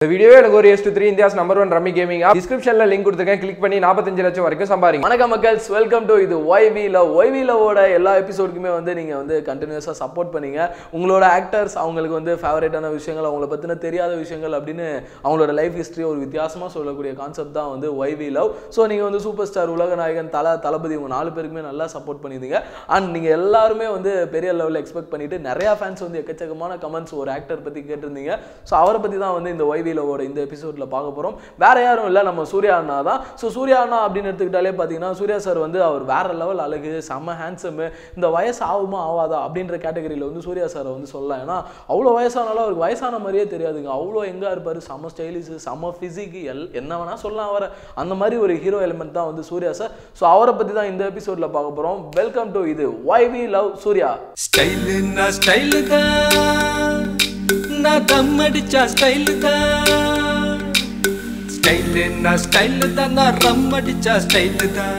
இந்த வீடியோவே எனக்கு ஒரு S three India's number one rummy gaming டிஸ்கிரிப்ஷனில் லிங்க் கொடுத்துருக்கேன் கிளிக் பண்ணி நாற்பத்தஞ்சு லட்சம் வரைக்கும் சம்பாதிங்க வணக்கம் மக்கள்ஸ் வெல்கம் டு இது ஒய்வி லவ் ஒய்வி லவோட எல்லா எபிசோடுக்குமே வந்து நீங்கள் வந்து கண்டினியூஸாக சப்போர்ட் பண்ணீங்க உங்களோட ஆக்டர்ஸ் அவங்களுக்கு வந்து ஃபேவரட்டான விஷயங்கள் அவங்கள பற்றின தெரியாத விஷயங்கள் அப்படின்னு அவங்களோட லைஃப் ஹிஸ்ட்ரி ஒரு வித்தியாசமாக சொல்லக்கூடிய கான்செப்ட் தான் வந்து ஒய்வி லவ் ஸோ நீங்கள் வந்து சூப்பர் ஸ்டார் உலக நாயகன் தல தளபதி உங்க நாலு பேருக்குமே நல்லா சப்போர்ட் பண்ணியிருந்தீங்க அண்ட் நீங்கள் எல்லாருமே வந்து பெரிய லெவலில் எக்ஸ்பெக்ட் பண்ணிட்டு நிறையா ஃபேன்ஸ் வந்து எக்கச்சக்கமான கமெண்ட்ஸ் ஒரு ஆக்டர் பற்றி கேட்டிருந்தீங்க ஸோ அவரை பற்றி தான் வந்து இந்த ஒய்வி லவோட இந்த எபிசோடில் பார்க்க போகிறோம் வேற யாரும் இல்லை நம்ம சூர்யா அண்ணா தான் ஸோ சூர்யா அண்ணா அப்படின்னு எடுத்துக்கிட்டாலே பார்த்தீங்கன்னா சூர்யா சார் வந்து அவர் வேற லெவல் அழகு செம்ம ஹேண்ட்ஸமு இந்த வயசு ஆகுமா ஆகாதா அப்படின்ற கேட்டகரியில் வந்து சூர்யா சாரை வந்து சொல்லலாம் ஏன்னா அவ்வளோ வயசானாலும் அவருக்கு வயசான மாதிரியே தெரியாதுங்க அவ்வளோ எங்கே இருப்பார் செம்ம ஸ்டைலிஷு செம்ம ஃபிசிக்கு எல் என்ன வேணால் சொல்லலாம் அவரை அந்த மாதிரி ஒரு ஹீரோ எலிமெண்ட் தான் வந்து சூர்யா சார் ஸோ அவரை பற்றி தான் இந்த எபிசோடில் பார்க்க போகிறோம் வெல்கம் டு இது why we love Suriya style நான் ஸ்டைலு தான் நான் தம் அடிச்சா ஸ்டைலு தான் ஸ்டைலு நான் ஸ்டைலு தான் நான் ரம் அடிச்சா ஸ்டைலு தான்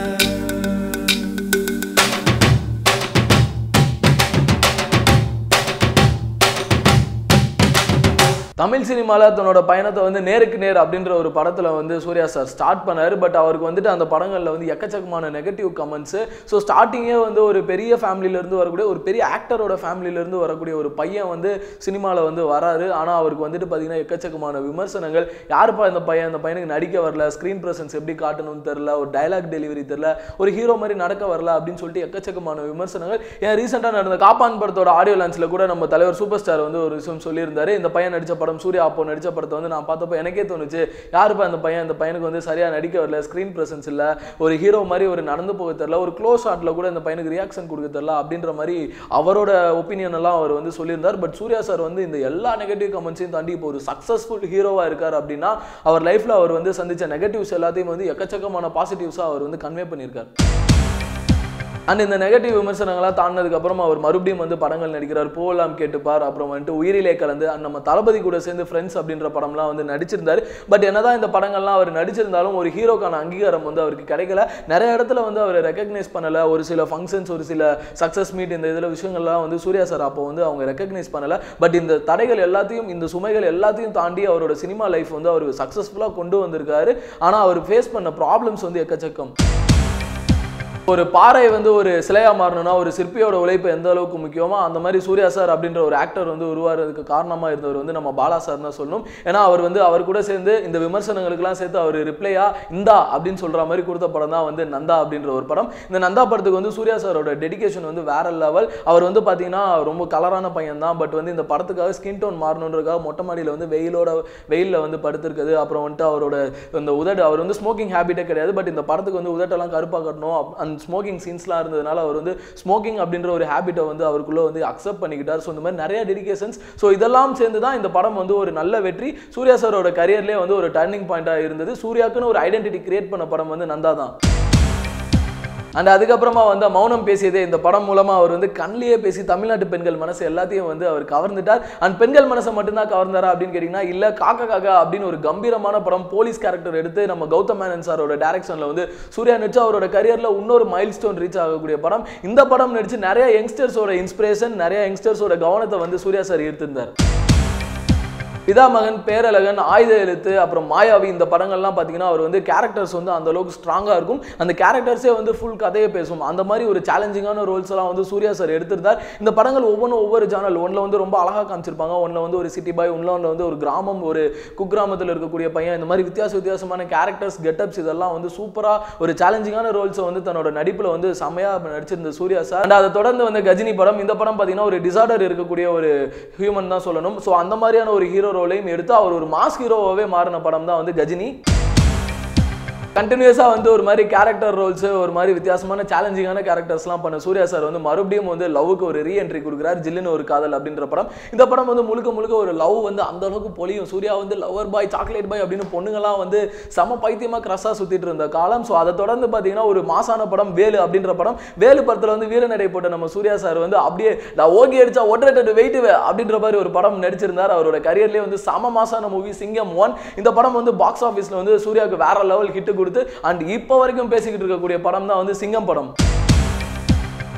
தமிழ் சினிமாவில் தன்னோட பயணத்தை வந்து நேருக்கு நேர் அப்படின்ற ஒரு படத்தில் வந்து சூர்யா சார் ஸ்டார்ட் பண்ணார் பட் அவருக்கு வந்துட்டு அந்த படங்களில் வந்து எக்கச்சக்கமான நெகட்டிவ் கமெண்ட்ஸு ஸோ ஸ்டார்டிங்கே வந்து ஒரு பெரிய ஃபேமிலியிலேருந்து வரக்கூடிய ஒரு பெரிய ஆக்டரோட ஃபேமிலியிலேருந்து வரக்கூடிய ஒரு பையன் வந்து சினிமாவில் வந்து வராரு ஆனால் அவருக்கு வந்துட்டு பார்த்தீங்கன்னா எக்கச்சக்கமான விமர்சனங்கள் யாருப்பா இந்த பையன் இந்த பையனுக்கு நடிக்க வரல ஸ்க்ரீன் ப்ரெசன்ஸ் எப்படி காட்டணும்னு தெரில ஒரு டைலாக் டெலிவரி தெரில ஒரு ஹீரோ மாதிரி நடக்க வரல அப்படின்னு சொல்லிட்டு எக்கச்சக்கமான விமர்சனங்கள் ஏன் ரீசெண்டாக நடந்த காப்பான் படத்தோட ஆடியோ லான்ச்சில் கூட நம்ம தலைவர் சூப்பர் ஸ்டார் வந்து ஒரு விஷயம் சொல்லியிருந்தாரு இந்த பையன் நடிச்ச படம் சூர்யா அப்போ நடிச்ச படத்தை வந்து நான் பார்த்தப்போ எனக்கே தோணுச்சு யாருப்பா இந்த பையன் இந்த பையனுக்கு வந்து சரியா நடிக்க வரல ஸ்க்ரீன் ப்ரெசன்ஸ் இல்லை ஒரு ஹீரோ மாதிரி ஒரு நடந்து போக தெரில ஒரு க்ளோஸ் ஷாட்டில் கூட இந்த பையனுக்கு ரியாக்ஷன் கொடுக்க தெரில அப்படின்ற மாதிரி அவரோட ஒப்பீனியன் எல்லாம் அவர் வந்து சொல்லியிருந்தார் பட் சூர்யா சார் வந்து இந்த எல்லா நெகட்டிவ் கமெண்ட்ஸையும் தாண்டி இப்போ ஒரு சக்ஸஸ்ஃபுல் ஹீரோவாக இருக்கார் அப்படின்னா அவர் லைஃப்பில் அவர் வந்து சந்திச்ச நெகட்டிவ்ஸ் எல்லாத்தையும் வந்து எக்கச்சக்கமான பாசிட்டிவ்ஸாக அவர் வந்து கன்வே பண்ணியிருக்கார் அண்ட் இந்த நெகட்டிவ் விமர்சனங்களாக தாண்டினதுக்கு அப்புறம் அவர் மறுபடியும் வந்து படங்கள் நடிக்கிறார் போலாம் கேட்டுப்பார் அப்புறம் வந்துட்டு உயிரிலே கலந்து அண்ட் நம்ம தளபதி கூட சேர்ந்து ஃப்ரெண்ட்ஸ் அப்படின்ற படம்லாம் வந்து நடிச்சிருந்தார் பட் என்னதான் இந்த படங்கள்லாம் அவர் நடிச்சிருந்தாலும் ஒரு ஹீரோக்கான அங்கீகாரம் வந்து அவருக்கு கிடைக்கல நிறைய இடத்துல வந்து அவர் ரெக்கக்னைஸ் பண்ணல ஒரு சில ஃபங்க்ஷன்ஸ் ஒரு சில சக்ஸஸ் மீட் இந்த இதில் விஷயங்கள்லாம் வந்து சூர்யா சார் அப்போ வந்து அவங்க ரெக்கக்னைஸ் பண்ணல பட் இந்த தடைகள் எல்லாத்தையும் இந்த சுமைகள் எல்லாத்தையும் தாண்டி அவரோட சினிமா லைஃப் வந்து அவர் சக்ஸஸ்ஃபுல்லாக கொண்டு வந்திருக்காரு ஆனால் அவர் ஃபேஸ் பண்ண ப்ராப்ளம்ஸ் வந்து எக்கச்சக்கம் ஒரு பாறை வந்து ஒரு சிலையா மாறணும்னா ஒரு சிற்பியோட உழைப்பு எந்த அளவுக்கு முக்கியமோ அந்த மாதிரி சூர்யா சார் அப்படின்ற ஒரு ஆக்டர் வந்து உருவாகிறதுக்கு காரணமாக இருந்தவர் வந்து நம்ம பாலா சார் தான் சொல்லணும் ஏன்னா அவர் வந்து அவர் கூட சேர்ந்து இந்த விமர்சனங்களுக்கெல்லாம் சேர்த்து அவர் ரிப்ளையா இந்தா அப்படின்னு சொல்ற மாதிரி கொடுத்த படம் தான் வந்து நந்தா அப்படின்ற ஒரு படம் இந்த நந்தா படத்துக்கு வந்து சூர்யா சாரோட டெடிகேஷன் வந்து வேற லெவல் அவர் வந்து பார்த்தீங்கன்னா ரொம்ப கலரான பையன் தான் பட் வந்து இந்த படத்துக்காக ஸ்கின் டோன் மாறணுன்றதுக்காக மொட்டை மாடியில் வந்து வெயிலோட வெயிலில் வந்து படுத்திருக்குது அப்புறம் வந்துட்டு அவரோட இந்த உதடு அவர் வந்து ஸ்மோக்கிங் ஹேபிட்டே கிடையாது பட் இந்த படத்துக்கு வந்து உதட்டெல்லாம் கருப்பாக கட்டணும் அப்- அந்த ஸ்மோக்கிங் சீன்ஸ்லாம் இருந்ததுனால அவர் வந்து ஸ்மோக்கிங் அப்படின்ற ஒரு ஹேபிட்டை வந்து அவருக்குள்ள வந்து அக்செப்ட் பண்ணிக்கிட்டார் ஸோ இந்த மாதிரி நிறைய டெடிகேஷன்ஸ் ஸோ இதெல்லாம் சேர்ந்து தான் இந்த படம் வந்து ஒரு நல்ல வெற்றி சூர்யா சாரோட கரியர்லேயே வந்து ஒரு டர்னிங் பாயிண்டாக இருந்தது சூர்யாக்குன்னு ஒரு ஐடென்டிட்டி கிரியேட் பண்ண படம் வந்து நந்தா தான் அண்ட் அதுக்கப்புறமா வந்து மௌனம் பேசியதே இந்த படம் மூலமா அவர் வந்து கண்ணிலேயே பேசி தமிழ்நாட்டு பெண்கள் மனசு எல்லாத்தையும் வந்து அவர் கவர்ந்துட்டார் அண்ட் பெண்கள் மனசை மட்டும்தான் கவர்ந்தாரா அப்படின்னு கேட்டிங்கன்னா இல்ல காக்கா காக்கா அப்படின்னு ஒரு கம்பீரமான படம் போலீஸ் கேரக்டர் எடுத்து நம்ம கௌதம் மேனன் சாரோட டைரக்ஷன்ல வந்து சூர்யா நடிச்சு அவரோட கரியர்ல இன்னொரு மைல் ஸ்டோன் ரீச் ஆகக்கூடிய படம் இந்த படம் நடிச்சு நிறைய யங்ஸ்டர்ஸோட இன்ஸ்பிரேஷன் நிறைய யங்ஸ்டர்ஸோட கவனத்தை வந்து சூர்யா சார் ஈர்த்திருந்தார் பிதாமகன் பேரழகன் ஆயுத எழுத்து அப்புறம் மாயாவி இந்த படங்கள்லாம் பார்த்தீங்கன்னா அவர் வந்து கேரக்டர்ஸ் வந்து அந்த அளவுக்கு ஸ்ட்ராங்காக இருக்கும் அந்த கேரக்டர்ஸே வந்து ஃபுல் கதையை பேசும் அந்த மாதிரி ஒரு சேலஞ்சிங்கான ரோல்ஸ் எல்லாம் வந்து சூர்யா சார் எடுத்திருந்தார் இந்த படங்கள் ஒவ்வொன்றும் ஒவ்வொரு ஜானல் ஒன்றில் வந்து ரொம்ப அழகாக காமிச்சிருப்பாங்க ஒன்றில் வந்து ஒரு சிட்டி பாய் ஒன்றில் வந்து ஒரு கிராமம் ஒரு குக்கிராமத்தில் இருக்கக்கூடிய பையன் இந்த மாதிரி வித்தியாச வித்தியாசமான கேரக்டர்ஸ் கெட்டப்ஸ் இதெல்லாம் வந்து சூப்பராக ஒரு சேலஞ்சிங்கான ரோல்ஸை வந்து தன்னோட நடிப்பில் வந்து செமையாக நடிச்சிருந்த சூர்யா சார் அண்ட் அதை தொடர்ந்து வந்து கஜினி படம் இந்த படம் பார்த்தீங்கன்னா ஒரு டிசார்டர் இருக்கக்கூடிய ஒரு ஹியூமன் தான் சொல்லணும் ஸோ அந்த மாதிரியான ஒரு ஹீரோ ரோலையும் எடுத்து அவர் ஒரு மாஸ் ஹீரோவாகவே மாறின படம் தான் வந்து கஜினி கண்டினியூஸாக வந்து ஒரு மாதிரி கேரக்டர் ரோல்ஸ் ஒரு மாதிரி வித்தியாசமான சேலஞ்சிங்கான கேரக்டர்ஸ்லாம் பண்ண சூர்யா சார் வந்து மறுபடியும் வந்து லவ்வுக்கு ஒரு ரீஎன்ட்ரி கொடுக்குறாரு ஜில்லுன்னு ஒரு காதல் அப்படின்ற படம் இந்த படம் வந்து முழுக்க முழுக்க ஒரு லவ் வந்து அந்த அளவுக்கு பொலியும் சூர்யா வந்து லவர் பாய் சாக்லேட் பாய் அப்படின்னு பொண்ணுங்கலாம் வந்து செம பைத்தியமாக க்ரஸாக சுற்றிட்டு இருந்த காலம் ஸோ அதை தொடர்ந்து பார்த்தீங்கன்னா ஒரு மாசான படம் வேலு அப்படின்ற படம் வேலு படத்தில் வந்து வீரநடை போட்ட நம்ம சூர்யா சார் வந்து அப்படியே நான் ஓகி அடிச்சா ஒன்றரை வெயிட் அப்படின்ற மாதிரி ஒரு படம் நடிச்சிருந்தார் அவரோட கரியர்லேயே வந்து சம மாசான மூவி சிங்கம் ஒன் இந்த படம் வந்து பாக்ஸ் ஆஃபீஸில் வந்து சூர்யாவுக்கு வேற லெவல் ஹிட் கொடுத்து அண்ட் இப்போ வரைக்கும் பேசிக்கிட்டு இருக்கக்கூடிய படம் தான் வந்து சிங்கம் படம்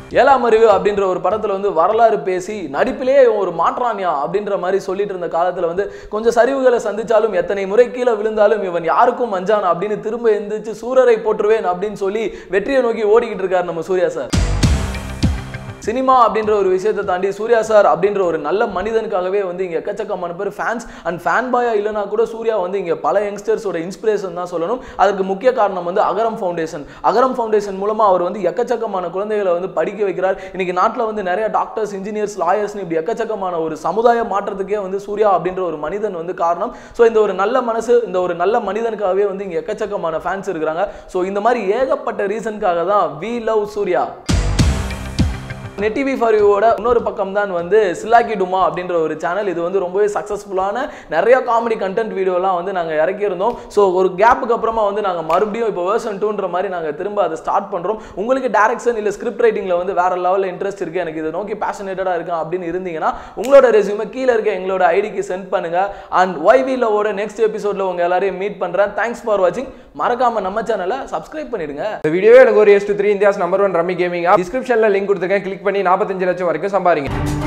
ஏழாம் அறிவு அப்படின்ற ஒரு படத்துல வந்து வரலாறு பேசி நடிப்பிலேயே இவன் ஒரு மாற்றான்யா அப்படின்ற மாதிரி சொல்லிட்டு இருந்த காலத்துல வந்து கொஞ்சம் சரிவுகளை சந்திச்சாலும் எத்தனை முறை கீழே விழுந்தாலும் இவன் யாருக்கும் மஞ்சான் அப்படின்னு திரும்ப எந்திரிச்சு சூரரை போற்றுவேன் அப்படின்னு சொல்லி வெற்றியை நோக்கி ஓடிக்கிட்டு இருக்காரு நம்ம சூர்யா சார் சினிமா அப்படின்ற ஒரு விஷயத்தை தாண்டி சூர்யா சார் அப்படின்ற ஒரு நல்ல மனிதனுக்காகவே வந்து இங்கே எக்கச்சக்கமான பேர் ஃபேன்ஸ் அண்ட் ஃபேன் பாயா இல்லைனா கூட சூர்யா வந்து இங்கே பல யங்ஸ்டர்ஸோட இன்ஸ்பிரேஷன் தான் சொல்லணும் அதுக்கு முக்கிய காரணம் வந்து அகரம் ஃபவுண்டேஷன் அகரம் ஃபவுண்டேஷன் மூலமாக அவர் வந்து எக்கச்சக்கமான குழந்தைகளை வந்து படிக்க வைக்கிறார் இன்னைக்கு நாட்டில் வந்து நிறைய டாக்டர்ஸ் இன்ஜினியர்ஸ் லாயர்ஸ்னு இப்படி எக்கச்சக்கமான ஒரு சமுதாய மாற்றத்துக்கே வந்து சூர்யா அப்படின்ற ஒரு மனிதன் வந்து காரணம் ஸோ இந்த ஒரு நல்ல மனசு இந்த ஒரு நல்ல மனிதனுக்காகவே வந்து இங்கே எக்கச்சக்கமான ஃபேன்ஸ் இருக்கிறாங்க ஸோ இந்த மாதிரி ஏகப்பட்ட ரீசனுக்காக தான் we love Suriya net TV for யூவோட இன்னொரு பக்கம் தான் வந்து சில்லாக்கி டுமா அப்படின்ற ஒரு சேனல் இது வந்து ரொம்பவே சக்ஸஸ்ஃபுல்லான நிறைய காமெடி கண்டென்ட் வீடியோலாம் வந்து நாங்கள் இறக்கியிருந்தோம் ஸோ ஒரு கேப்புக்கு அப்புறமா வந்து நாங்கள் மறுபடியும் இப்போ வேர்ஷன் டூன்ற மாதிரி நாங்கள் திரும்ப அதை ஸ்டார்ட் பண்ணுறோம் உங்களுக்கு டேரக்ஷன் இல்லை ஸ்கிரிப்ட் ரைட்டிங்கில் வந்து வேற லெவலில் இன்ட்ரெஸ்ட் இருக்குது எனக்கு இதை நோக்கி பேஷனேட்டடாக இருக்கேன் அப்படின்னு இருந்தீங்கன்னா உங்களோட ரெஸ்யூமே கீழே இருக்க எங்களோட ஐடிக்கு சென்ட் பண்ணுங்க அண்ட் ஒய்வி லவோட நெக்ஸ்ட் எபிசோடில் உங்கள் எல்லாரையும் மீட் பண்ணுறேன் தேங்க்ஸ் ஃபார் வாட்சிங் மறக்காம நம்ம சேனலை சப்ஸ்கிரைப் பண்ணிடுங்க இந்த வீடியோவே எனக்கு ஒரு ace two three India's number one rummy gaming டிஸ்கிரிப்ஷனில் லிங்க் கொடுத்துருக்கேன் கிளிக் பண்ணி நாற்பத்தஞ்சு லட்சம் வரைக்கும் சம்பாதிங்க